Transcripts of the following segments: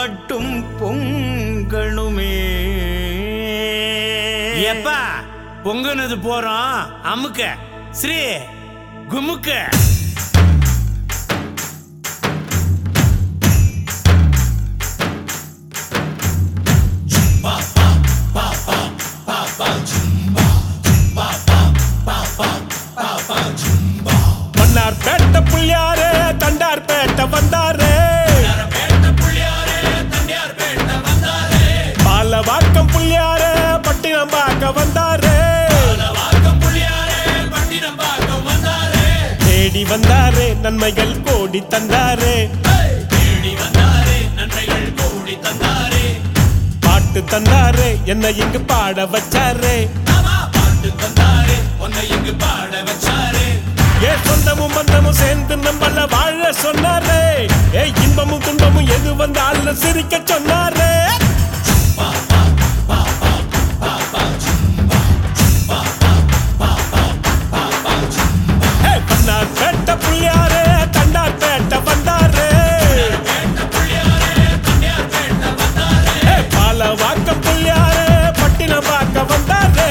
மட்டும் பொங்கணுமே எப்பா பொங்குனது போறோம் அமுக்க ஸ்ரீ குமுக்க மன்னார் பேட்ட புள்ளியாரே தண்டார் பேட்ட வந்தாரே பாலவாக்கம் புள்ளியாரே பட்டினம் பார்க்க வந்தாரே தேடி வந்தாரே நன்மைகள் கோடி தந்தாரே பாட்டு தந்தாரே என்னை இங்கு பாட வச்சாரே ஏ சொந்தமும் பந்தமும் சேர்ந்து நம்மள வாழ சொன்னாரே ஏ இன்பமும் துன்பமும் எது வந்தாலும் சிரிக்க சொன்னாரே ஏ, பண்ணார் பேட்ட புள்ளியாரே தண்டார் பேட்ட வந்தாரே ஏ, பாலவாக்கம் புள்ளியாரே பட்டினம் பார்க்க வந்தாரே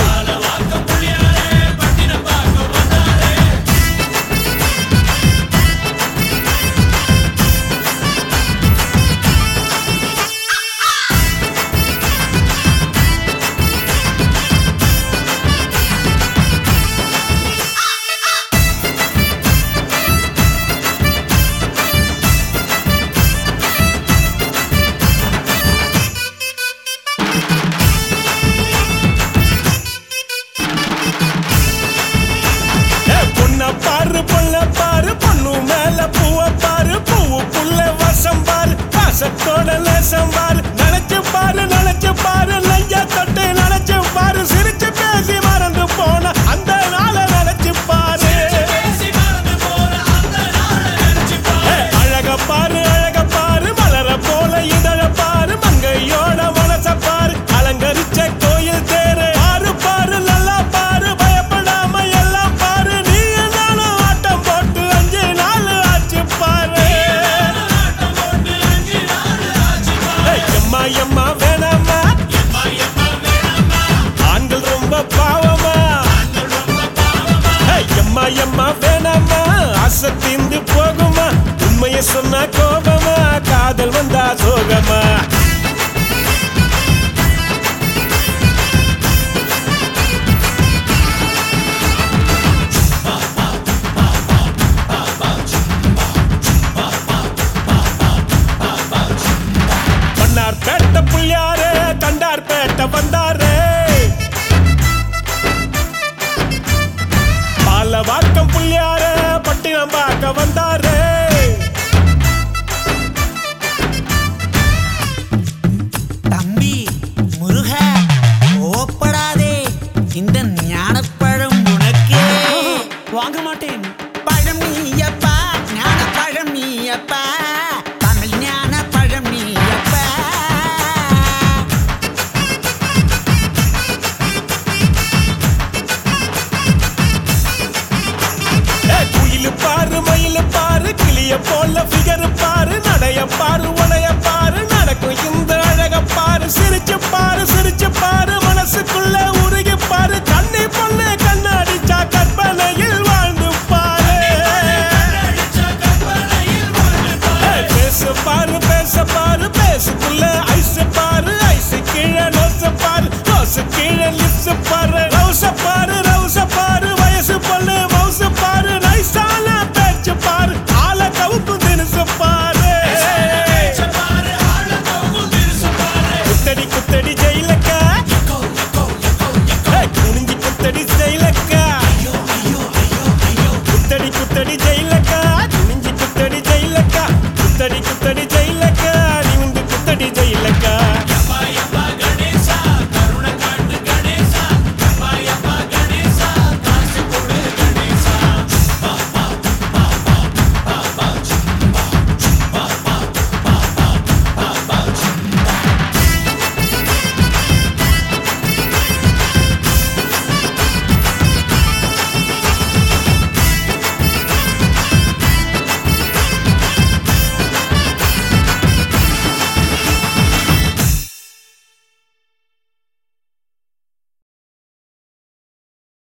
ஏ, பொண்ண பாரு பொண்ண பாரு பொண்ணு மேல பூவ பாரு பூவு புள்ள வசம் பாரு வாசத்தோட நேசம் பாரு நினைச்சு பாரு நினைச்சு பாரு நெஞ்ச தொட்டு நினைச்சு பாரு சிரிச்சு பேசி மறந்து போன அந்த நாள நினைச்சு பாரு ஏ, அழக பாரு அழக பாரு மலர போல இதழ பாரு மங்கையோட மனச பாரு அலங்கரிச்ச கோயில் தேரு பாரு பாரு நல்லா பாரு பயப்படாம எல்லாம் பாரு நீ நானும் ஆட்டம் போட்டு அஞ்சு நாள் ஆச்சு பாரு ஏய், எம்மா எம்மா வேணாமா ஆண்கள் ரொம்ப பாவமா ஏய், எம்மா எம்மா வேணாமா ஆசை தீந்து போகுமா உண்மையை சொன்னா கோபமா காதல் வந்தா சோகமா மன்னார் பேட்ட புள்ளியாரே தண்டார் பேட்ட வந்தாரே பாலவாக்கம் புள்ளியாரே பட்டினம் பார்க்க வந்தாரே தம்பி முருக ஓப்படாதே இந்த ஞானப்பழம் உனக்கே வாங்க மாட்டேன் பழம் நீயப்பா ஞானப்பழம் நீயப்பா தமிழ் ஞானப்பழம் நீயப்பா ஏ, குயிலு பாரு மயிலு பாரு கிளிய போல ஃபிகர் பாரு நடைய பாரு உடைய பாரு நடக்கும் இந்த அழக பாரு சிரிச்சு பாரு சிரிச்சு பாரு மனசுக்குள்ள உருகி பாரு கண்ணி பொண்ணு கண்ணடிச்சா கற்பனையில் வாழ்ந்து பாரு ஏய், பேசு பாரு பேச பாரு பேசுக்குள்ள ஐஸ் பாரு ஐஸ் கீழே நோசு பாரு நோசு கீழே லிஸ் பாரு